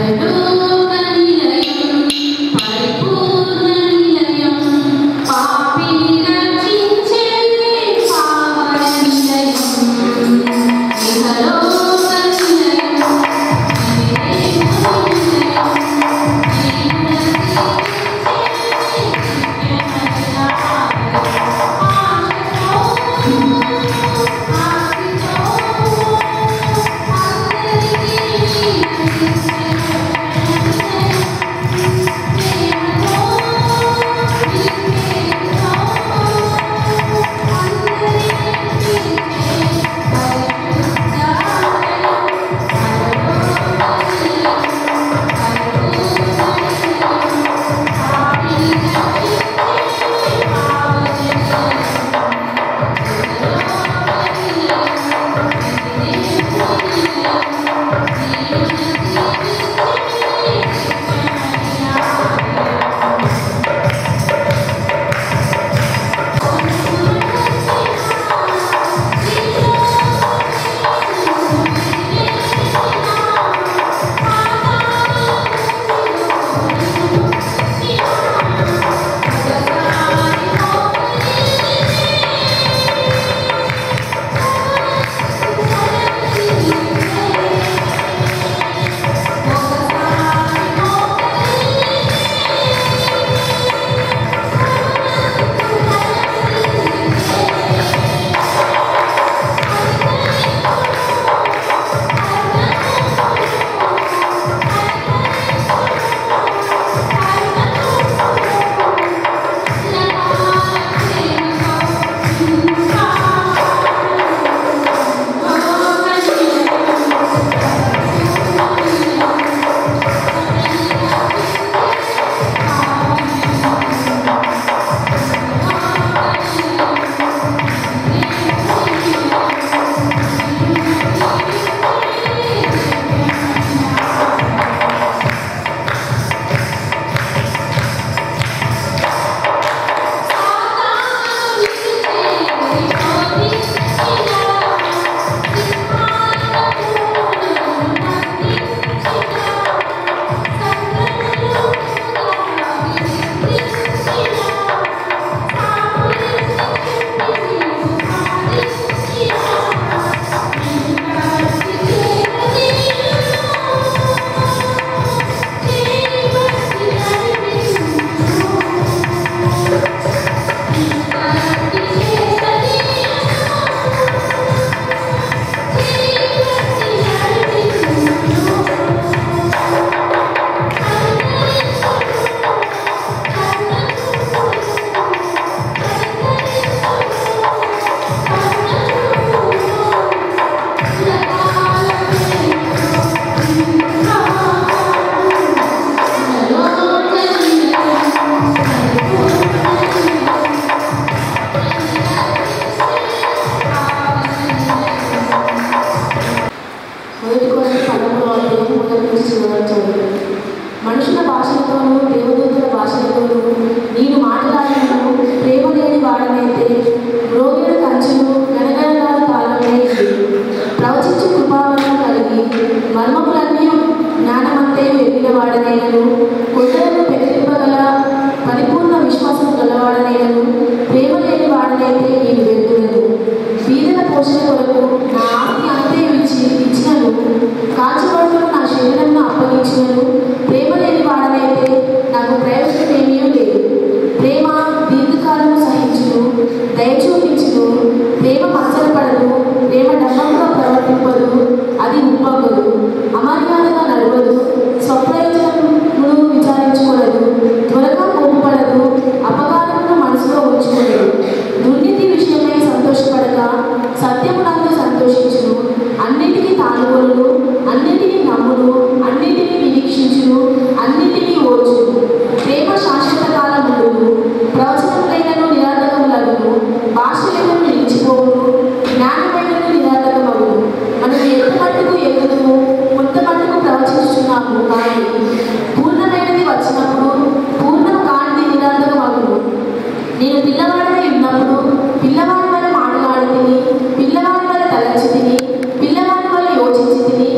మనుషుల భాషలతోనూ దేవదూతల భాషలతోనూ నేను మాట్లాడినను ప్రేమ లేని వాడనైతే రోగిల కంచులు గణగణాల తాళమే ప్రవచించు కృపావరం కలిగి మర్మములన్నీ జ్ఞానమంతే ఎరిగిన వాడనైనను కొండలను పెరిగింపగల పరిపూర్ణ విశ్వాసం గలవాడనైనను ప్రేమ లేని వాడనైతే నేను వెళ్తున్నాను బీదల పోషణ కొరకు నా ఆస్తి అంతే ఇచ్చి ఇచ్చినను కాల్చబడుతున్న నా శరీరంను అప్పగించినను ప్రేమ లేని వాడనైతే నాకు ప్రయోజనం ఏమీ లేదు ప్రేమ దీర్ఘకాలము సహించును దయ చూపించును ప్రేమ మత్సరపడదు ప్రేమ డబ్బంగా ప్రవర్తింపదు అది ఉప్పగదు అమర్యాదగా నడవదు స్వప్రయోజనమును విచారించుకోలేదు త్వరగా కోపపడదు అపకారమును మనసులో ఉంచుకోలేదు దుర్నీతి విషయమై సంతోషపడక సత్యమునందు సంతోషించును అన్నిటికీ తానుకొను అన్నిటినీ నమ్మును అన్నిటినీ నిరీక్షించును అన్నిటినీ ఓర్చును ప్రేమ శాశ్వత కాలములు ప్రవచనములైనను నిరాధకములను భాషలను నిలిచిపోవును జ్ఞానమైనను నిరాధకమగును మనం ఎంత మట్టుకు ఎగుదుము కొంత మట్టుకు ప్రవచించుచున్నాము కానీ పూర్ణమైనది వచ్చినప్పుడు పూర్ణం కాంతి నిరాధకమగును నేను పిల్లవాడిపై ఉన్నప్పుడు పిల్లవాడి వల్ల మాట్లాడి తిని పిల్లవాడి వల్ల తలచి తిని పిల్లవాడి వల్ల యోచించి తిని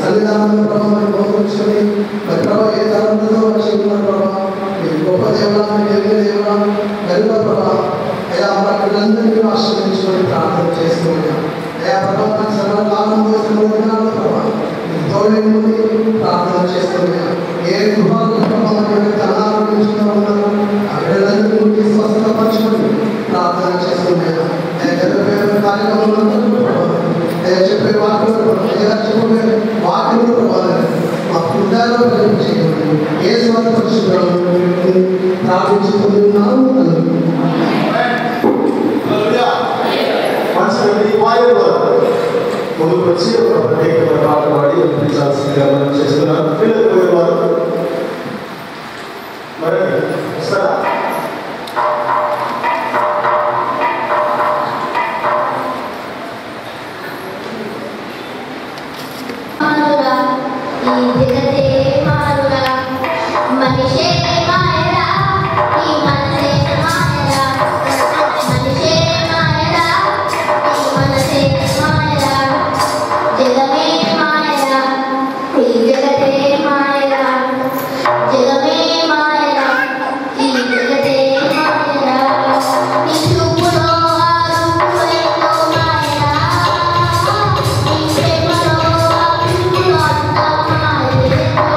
సన్నిధానంలో ప్రభావ మరి గౌరవించుకొని మరి ప్రభావ ఏ తరంతో వచ్చి ఉన్నారు ప్రభావ మీ గొప్ప దేవుడా మీ దేవుని దేవుడా గరుడ ప్రభావ అయ్యా మరి వీళ్ళందరినీ ఆశ్రయించుకొని ప్రార్థన చేస్తున్నాం అయ్యా ప్రభావ సర్వకాలంలో సర్వదినాల్లో ప్రభావ తోడేముంది ప్రార్థన చేస్తున్నాం ఏ గృహాలు ప్రభావ అనారోగ్యంగా ఉన్నారు ఆ బిడ్డలందరినీ ఉండి స్వస్థపరచుకొని ప్రార్థన చేస్తున్నాం అయ్యా గర్భ కార్యక్రమంలో ప్రభావ అయ్యా చెప్పే వాక్యంలో అయ్యా చెప్పే వాక్యంలో ప్రభావం మా హృదయాల్లో కలిగించేయండి ఏ స్వార్థ పరిశుభ్రం ప్రార్థించుకుంటున్నాము మనసు వాయు ముందుకు వచ్చి ఒక ప్రత్యేకమైన పాట పాడి వినిపించాల్సిందిగా మనం చేస్తున్నాం పిల్లలు పోయేవారు మరి వస్తారా మారురా ఈ జగతే మారురా మనిషే మాయరా ఈ మనసే మాయరా మనిషే మాయరా ఈ మనసే మాయరా జగమే మాయరా ఈ జగతే మాయరా జగమే మాయరా ఈ జగతే మాయరా నీ చూపులో ఆ రూపులో మాయరా నీ ప్రేమలో ఆ పిలుపులో అంతా మాయరా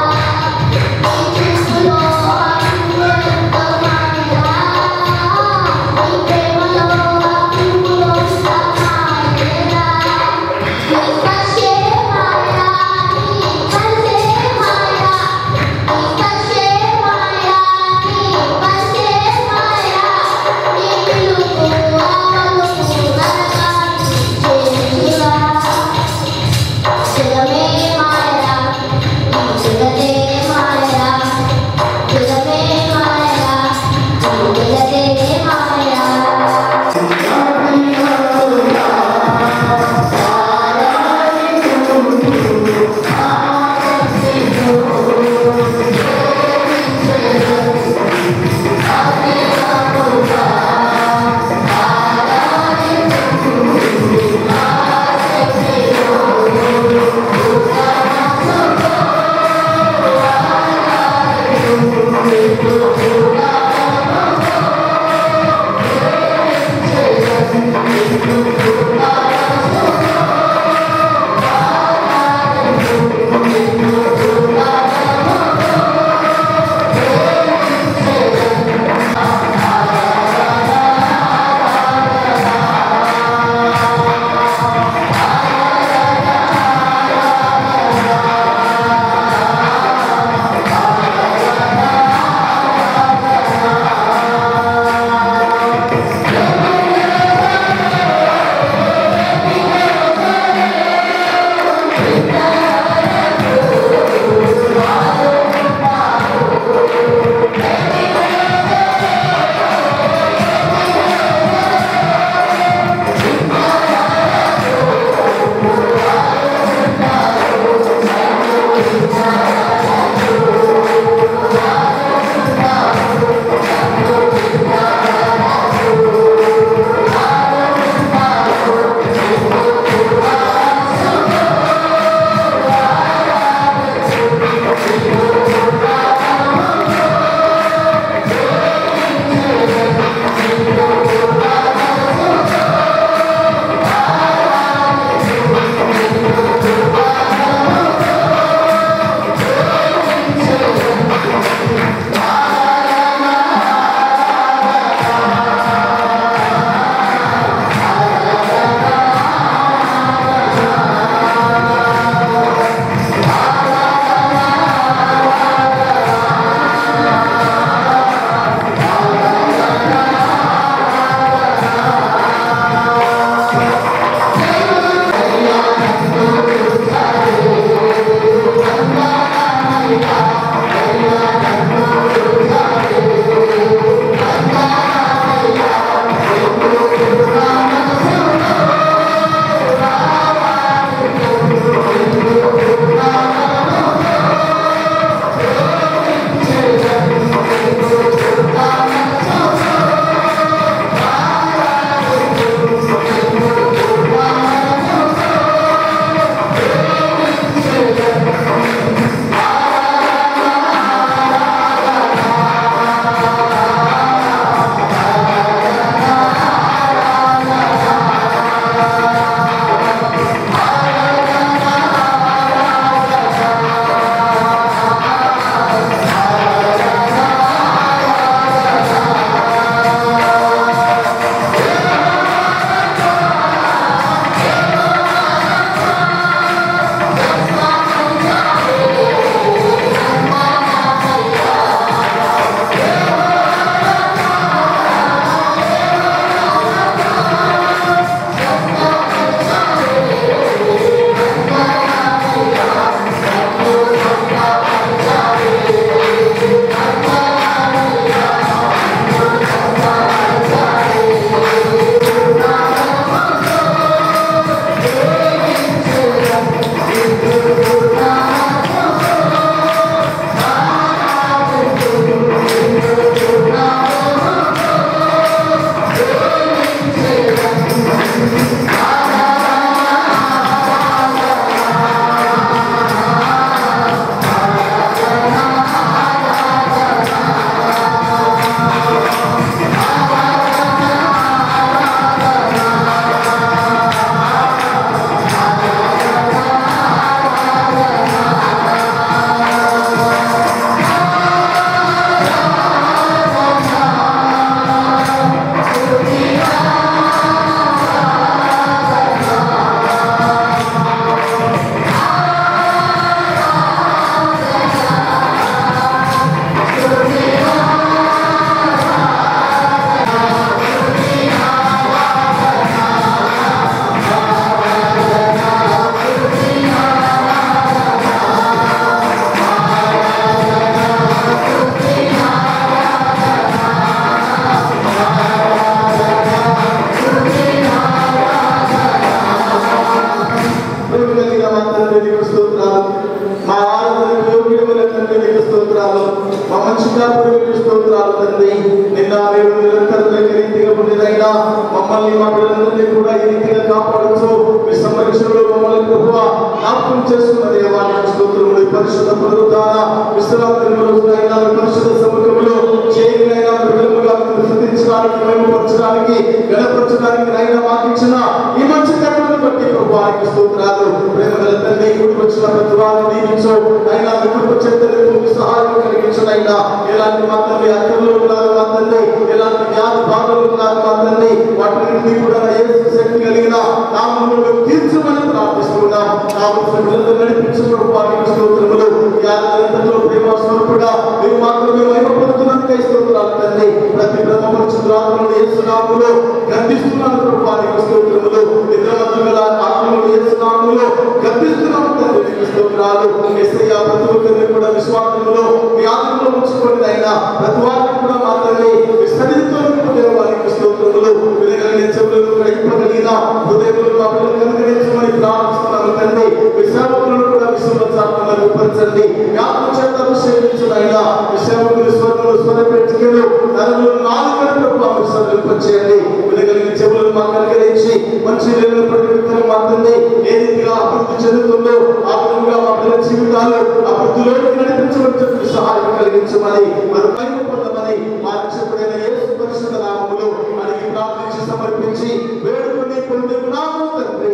పరిశుద్ధాత్మకు స్తోత్రాలు తండ్రి నిన్న నేడు నిరంతరం ఈ రీతిగా ఉండేదైనా మమ్మల్ని మా పిల్లలందరినీ కూడా ఈ రీతిగా కాపాడుతూ మీ సంరక్షణలో మమ్మల్ని ప్రభువా జ్ఞాపకం చేసుకున్న దేవానికి స్తోత్రములు ఈ పరిశుద్ధ పునరుద్ధాన విశ్రాంతి రోజునైనా మీ పరిశుద్ధ సముఖంలో చేయనైనా బిడ్డలుగా స్థుతించడానికి మహిమపరచడానికి గణపరచడానికి నైనా మాకు ఇచ్చిన ఈ మంచి కర్మను బట్టి ప్రభువానికి స్తోత్రాలు ప్రేమ గల తండ్రి కూడి వచ్చిన ప్రతి వారిని దీవించు అయినా మీ కృప చెంతలకు మీ సహాయం కలిగించనైనా ఎలాంటి మాత్రమే అక్కర్లో ఉన్నారు మా తండ్రి ఎలాంటి వ్యాధి బాధలు ఉన్నారు మా తండ్రి వాటిని కూడా యేసు శక్తి కలిగిన నామములు తీర్చమని ప్రార్థిస్తున్నాం కావలసిన బిడ్డలను నడిపించు ప్రభువానికి స్తోత్రములు ఈ ఆరాధనలో ప్రేమ స్వరూపుడా మీరు మాత్రమే మహిమ పొందుతున్నందుకే స్తోత్రాలు తండ్రి ప్రతి బ్రహ్మపరిశుద్ధాత్మను యేసు నామములో గర్దిస్తున్నాను ప్రభువానికి స్తోత్రములు నిద్రమతులు గల ఆత్మలు యేసు నామములో గర్దిస్తున్నాను తండ్రి నీకు స్తోత్రాలు యేసయ్య ప్రతి ఒక్కరిని కూడా విశ్వాసంలో మీ ఆత్మలో ఉంచుకోండి అయినా ప్రతి వారిని కూడా మాత్రమే మీ సన్నిధితో నింపుకునే వారికి స్తోత్రములు వెలుగలిగిన చెవులను గ్రహింపగలిగిన హృదయములు మా పిల్లలు కనుగరించమని ప్రార్థిస్తున్నాను తండ్రి మీ సేవకులను కూడా విశ్వసాత్మను రూపొంచండి జ్ఞాపకం చేత అభిషేకించునైనా మీ సేవకులు స్వర్గములు స్వరపెట్టుకెళ్ళు నలుగురు నాలుగు ప్రభావం విసర్జింపచేయండి వెలుగలిగిన చెవులను మా కనుగరించి మంచి లేవలు పడిన మాత్రమే ఏ రీతిగా అభివృద్ధి చెందుతుందో ఆ విధంగా మా పిల్లల జీవితాలు అభివృద్ధిలోకి నడిపించమని చెప్పి సహాయం కలిగించమని మరి పైన పొందమని మా రక్షకుడైన యేసు పరిశుద్ధ నామములో అడిగి ప్రార్థించి సమర్పించి వేడుకొని పొందుకున్నాము తండ్రి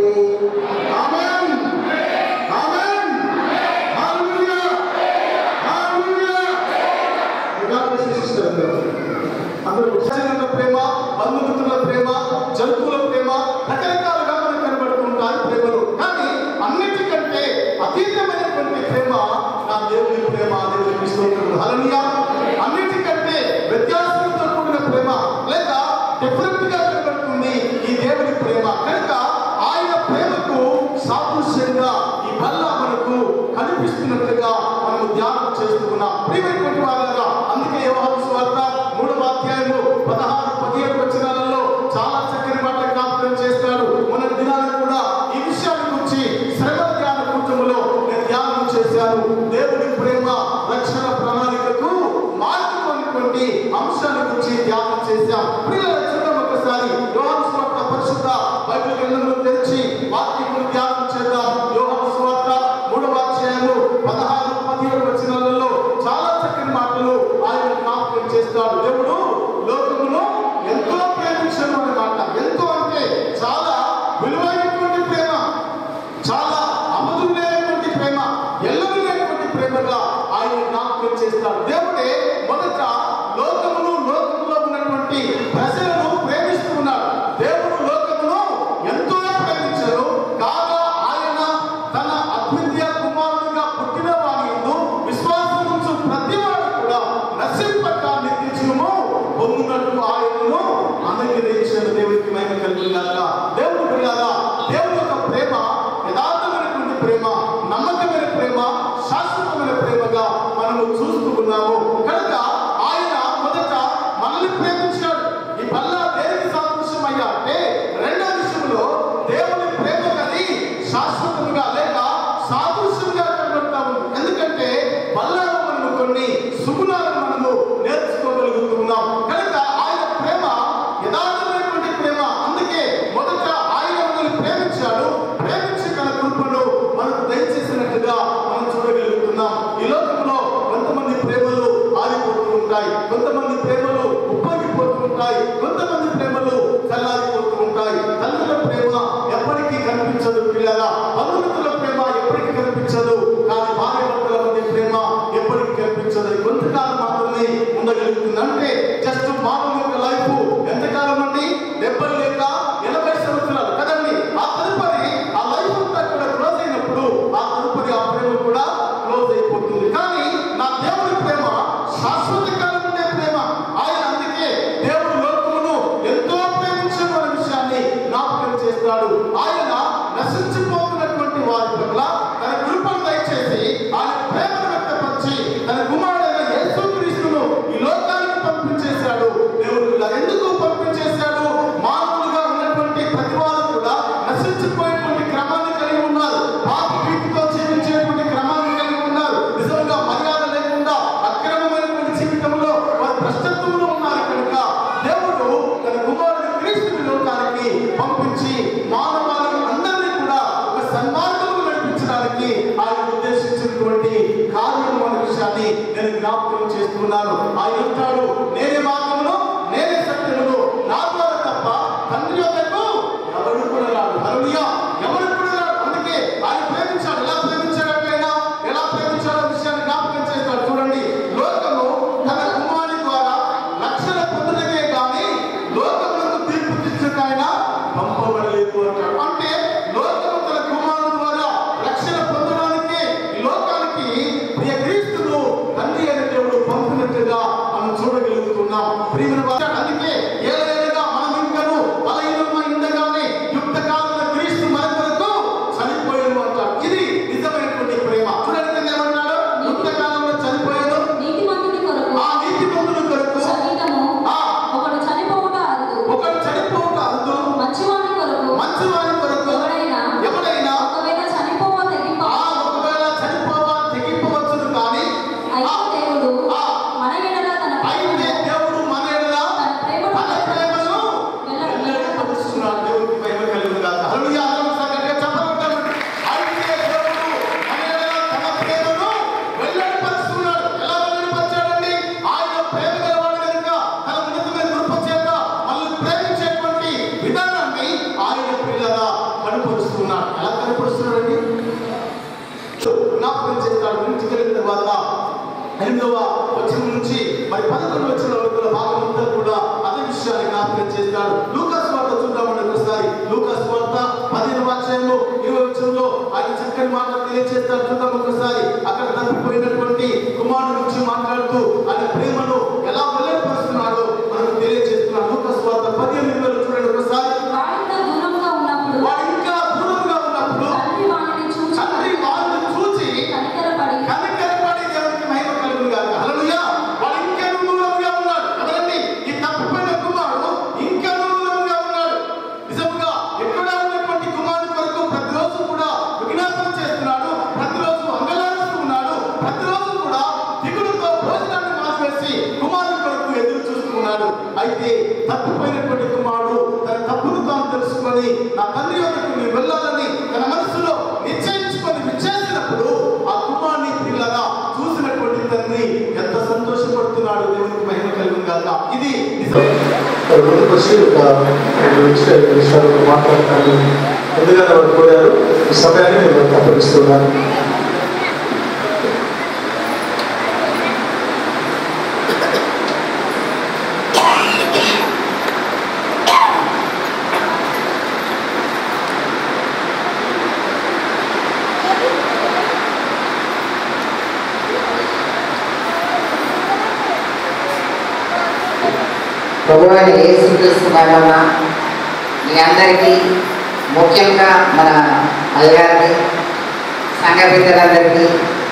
ఆమేన్ ఆమేన్ హల్లెలూయా హల్లెలూయా God bless you, sister అందరూ. అందరూ ఉత్సాహంగా ప్రేమ బంధుమిత్రుల ప్రేమ జంతువుల ప్రేమ రకరకాలుగా మనకు కనబడుతుంటాయి ప్రేమలు కానీ అన్నిటికంటే అతీతమైనటువంటి ప్రేమ నా దేవుని ప్రేమ దేవుని స్తోత్రములు హల్లెలూయా అన్నిటికంటే వ్యత్యాసంతో కూడిన ప్రేమ లేక డిఫరెంట్ గా కనబడుతుంది ఈ దేవుని ప్రేమ కనుక ఆయన ప్రేమకు సాదృశ్యంగా ఈ బల్ల మనకు కనిపిస్తున్నట్లుగా మనము ధ్యానం చేస్తున్నాం ప్రియమైనటువంటి వారుగా అందుకే యోహాను సువార్త మూడవ అధ్యాయము పదహారు పదిహేడు వచనాలలో చాలా చక్కని మాటలు జ్ఞాపకం చేస్తాడు మన దినాన్ని కూడా ఈ విషయాన్ని గురించి శ్రమ ధ్యాన కూటములో నేను ధ్యానం చేశాను దేవుని ప్రేమ రక్షణ ప్రణాళికకు మార్పుకున్నటువంటి అంశాల గురించి ధ్యానం చేశాం ప్రియుల చూద్దాం ఒకసారి యోహాను సువార్త పరిశుద్ధ బైబిల్ గ్రంథంలో తెరిచి వాక్యములు ధ్యానం చేద్దాం యోహాను సువార్త మూడవ అధ్యాయము పదహారు పదిహేడు వచనాలలో చాలా చక్కని మాటలు ఆయన జ్ఞాపకం చేస్తాడు దేవుడు లోకమును ఎంతో ప్రేమించడం అనే మాట ఎంతో అంటే చాలా విలువైనటువంటి ప్రేమ చాలా అమధురైనటువంటి ప్రేమ ఎల్లరూ లేనటువంటి ప్రేమగా ఆయన జ్ఞాపకం చేస్తాడు దేవుడే మొదట లోకమును లోకములో ఉన్నటువంటి ప్రజలను ప్రేమిస్తూ ఉన్నాడు దేవుడు లోకమును ఎంతో ప్రేమించారు కాగా ఆయన తన అద్వితీయ కుమారుడిగా పుట్టిన వారి యందు విశ్వాసం ఉంచు ప్రతి వాడు కూడా నశింపక నిత్య జీవము పొందినట్లు ఆయనను అనుగ్రహించిన దేవుడికి మహిమ కలుగుగాక దేవుడు బిడ్డలారా దేవుని యొక్క ప్రేమ యథార్థమైనటువంటి ప్రేమ నమ్మకమైన ప్రేమ శాశ్వతమైన ప్రేమగా మనము చూస్తూ ఉన్నాము కనుక ఆయన మొదట మనల్ని ప్రేమించాడు ఈ బల్ల దేనికి సాదృశ్యం అయ్యా అంటే రెండో విషయంలో దేవుని ప్రేమ కది శాశ్వతంగా లేక సాదృశ్యంగా కనబడతా ఉంది ఎందుకంటే బల్లలో మనము కొన్ని సుగుణాలను మనము నేర్చుకోగలుగుతున్నాం కనుక ఆయన ప్రేమ యథార్థమైనటువంటి ప్రేమ అందుకే మొదట ఆయన మనల్ని ప్రేమించాడు ప్రేమించి తన కృపను మనకు దయచేసినట్టుగా మనం చూడగలుగుతున్నాం ఈ లోకంలో కొంతమంది ప్రేమలు ఆరిపోతూ ఉంటాయి కొంతమంది ప్రేమలు ఉప్పొంగిపోతూ ఉంటాయి కొంతమంది ప్రేమలు చల్లారిపోతూ ఉంటాయి తల్లుల ప్రేమ ఎప్పటికీ కనిపించదు పిల్లల బంధుమిత్రుల ప్రేమ ఎప్పటికీ కనిపించదు కానీ భార్య భర్తల మధ్య ప్రేమ ఎప్పటికీ కనిపించదు అది కొంతకాలం మాత్రమే ఉండగలుగుతుంది అంటే జస్ట్ మానవ యొక్క లైఫ్ ఎంతకాలం అండి డెబ్బై లేక ఎనభై సంవత్సరాలు కదండి ఆ తదుపరి ఆ లైఫ్ అంతా కూడా క్లోజ్ అయినప్పుడు ఆ తదుపరి ఆ ప్రేమ కూడా క్లోజ్ అయిపోతుంది కానీ నా దేవుని ప్రేమ శాశ్వత కాలం ఉండే ప్రేమ ఆయన అందుకే దేవుడు లోకమును కార్యము అనే విషయాన్ని నేను జ్ఞాపకం చేస్తున్నాను ఆయన అంటాడు నేనే మార్గమును నేనే సత్యమును నా ద్వారా తప్ప తండ్రి యొక్కకు ఎవరు కూడా రాడు హల్లెలూయా ఎవరు కూడా రాడు అందుకే ఆయన ప్రేమించాడు ఎలా ప్రేమించాడు ఆయన ఎలా ప్రేమించాడో విషయాన్ని జ్ఞాపకం చేస్తాడు చూడండి లోకము తన కుమారుని ద్వారా రక్షణ పొందడమే కానీ లోకములకు తీర్పు తీర్చుక ఆయన పంపబడలేదు అంటాడు అంటే లోకము తన కుమారుని ద్వారా రక్షణ పొందడానికి ఈ లోకానికి ప్రియ క్రీస్తును తండ్రి అయిన దేవుడు పంపినట్టుగా మనం చూడగలుగుతున్నాం ప్రియమైన వారు అందుకే ఏదైనా మనం ఇంకను బలహీనమై ఉండగానే యుక్త కాలంలో క్రీస్తు మన కొరకు చనిపోయాడు అంటాడు ఇది నిజమైనటువంటి ప్రేమ చూడండి కింద ఏమన్నాడు యుక్త కాలంలో చనిపోయాడు నీతిమంతుని కొరకు ఆ నీతి పొందుల కొరకు సంగీతము ఆ ఒకడు చనిపోవుట అరుదు ఒకడు చనిపోవుట అరుదు మంచివాని కొరకు మంచివాని కొరకు ఎవడైనా ఎవడైనా ఒకవేళ చనిపోవ తెగింప ఆ ఒకవేళ చనిపోవా తెగింపవచ్చును కానీ అయితే దేవుడు ఆ మన ఎడల తన అయితే ప్రేమను దేవుడు మన ఎడల తన ప్రేమను తన ప్రేమను వెల్ల- వెల్లడిపరుస్తున్నాడు. దేవునికి మహిమ కలుగును గాక. హల్లెలూయా. అందరం సంగతిగా చెప్పగలుగుతాము. అయితే దేవుడు మన ఎడల తన ప్రేమను వెల్లడిపరుస్తున్నాడు. ఎలా వెల్లడిపరిచాడండి? ఆయన ప్రేమ గలవాడు గనుక తన ఉన్నతమైన కృప చేత మనల్ని ప్రేమించేటువంటి విధానాన్ని ఆయన పిల్లగా కనపరుస్తున్నాడు ఎలా కనపరుస్తున్నాడండి జ్ఞాపకం చేస్తాడు నుంచి కలిగిన తర్వాత ఎనిమిదవ వచనం నుంచి మరి పదకొండు వచ్చిన వరకు భాగం అంతా కూడా అదే విషయాన్ని జ్ఞాపకం చేస్తాడు లూకాస్ వార్త చూద్దామండి ఒకసారి లూకాస్ వార్త పదిహేను వాక్యము ఇరవై వచనంలో ఆయన చక్కని మాట తెలియజేస్తాడు చూద్దాం ఒకసారి అక్కడ తప్పిపోయినటువంటి కుమారుడు గురించి మాట్లాడుతూ ఆయన ప్రేమను ఎలా వెల్లడిపరుస్తున్నాడో మనకు తెలియజేస్తున్నాడు లూకాస్ వార్త పదిహేను ఇరవై చూడండి ఒకసారి వాడింత దూరంగా ఉన్నప్పుడు వాడు ఇంకా దూరంగా ఉన్నప్పుడు తండ్రి వాడిని చూసి తండ్రి వాళ్ళని చూసి కనికరపడి కనికరపడి దేవునికి మహిమ కలుగును గాక. హల్లెలూయా. వాడు ఇంకనూ దూరంగా ఉన్నాడు. ఎవరండి? ఈ తప్పిపోయిన కుమారుడు ఇంకనూ దూరంగా ఉన్నాడు. నిజముగా ఎక్కడ ఉన్నటువంటి కుమారుడు కొరకు ప్రతిరోజు కూడా విజ్ఞాపన చేస్తున్నాడు. ప్రతిరోజు అంగలారుస్తూ ఉన్నాడు. ప్రతిరోజు కూడా దిగులుతో భోజనాన్ని మాసివేసి కుమారుడు కొరకు ఎదురు చూస్తున్నాడు. అయితే తప్పిపోయినటువంటి కుమారుడు తన తప్పును తాను తెలుసుకొని నా తండ్రి వద్దకు నేను వెళ్ళాలని తన మనసులో నిశ్చయించుకొని విచ్చేసినప్పుడు ఆ కుమారుని పిల్లగా చూసినటువంటి తండ్రి ఎంత సంతోషపడుతున్నాడు దేవునికి మహిమ కలుగును గాక ఇది నిజం ముందుకు వచ్చి ఒక రెండు విషయాలు విషయాలు మాట్లాడతాను ముందుగా వారు కోరారు ఈ సమయాన్ని నేను వారికి అప్పగిస్తున్నాను ప్రభువైన యేసుక్రీస్తు వలన మీ అందరికీ ముఖ్యంగా మన అయ్యగారికి సంఘ పెద్దలందరికీ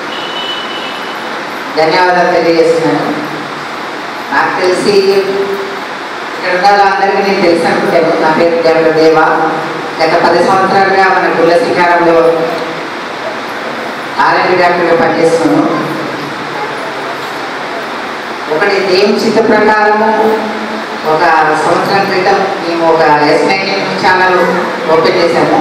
ధన్యవాదాలు తెలియజేస్తున్నాను నాకు తెలిసి ఇక్కడ ఉన్న వాళ్ళందరికీ నేను తెలిసి అనుకుంటాను నా పేరు జగన్ దేవ గత పది సంవత్సరాలుగా మన గుళ్ళ శిఖారంలో ఆర్ఎంపీ డాక్టర్గా పనిచేస్తున్నాను ఒకటి దేవుని చిత్త ప్రకారము ఒక సంవత్సరం క్రితం మేము ఒక ఎస్ నైన్టీన్ ఛానల్ ఓపెన్ చేశాము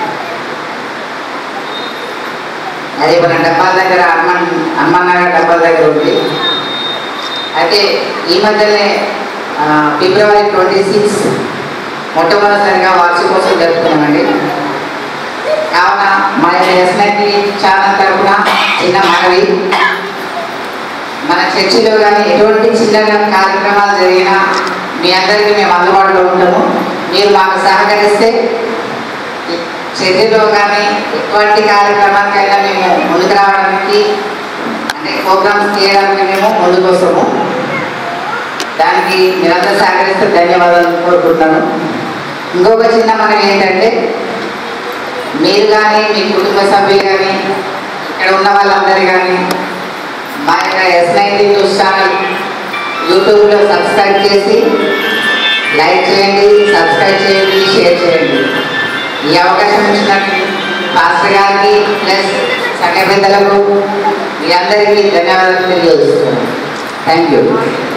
అది మన డబ్బాల దగ్గర హనుమాన్ హనుమాన్ నగర్ డబ్బాల దగ్గర ఉంది అయితే ఈ మధ్యనే ఆ, ఫిబ్రవరి ట్వంటీ సిక్స్ మొట్టమొదటిసారిగా వార్షికోత్సవం జరుపుకున్నామండి కావున మా ఎస్ నైన్టీన్ ఛానల్ తరఫున చిన్న మనవి మన చర్చిలో కానీ ఎటువంటి చిన్న కార్యక్రమాలు జరిగినా మీ అందరికీ మేము అందుబాటులో ఉంటాము మీరు మాకు సహకరిస్తే ఈ చర్చిలో కానీ ఎటువంటి కార్యక్రమానికైనా మేము ముందుకు రావడానికి అంటే ప్రోగ్రామ్స్ చేయడానికి మేము ముందుకు వస్తాము దానికి మీరందరూ సహకరిస్తే ధన్యవాదాలు కోరుకుంటున్నాను ఇంకొక చిన్న మనకి ఏంటంటే మీరు కానీ మీ కుటుంబ సభ్యులు కానీ ఇక్కడ ఉన్న వాళ్ళందరూ కానీ మా యొక్క ఎస్ నైన్టీ న్యూస్ ఛానల్ యూట్యూబ్లో సబ్స్క్రైబ్ చేసి లైక్ చేయండి సబ్స్క్రైబ్ చేయండి షేర్ చేయండి ఈ అవకాశం ఇచ్చినట్టు పాస్టర్ గారికి ప్లస్ సంఘ పెద్దలకు మీ అందరికీ ధన్యవాదాలు తెలియజేస్తున్నాను థ్యాంక్ యూ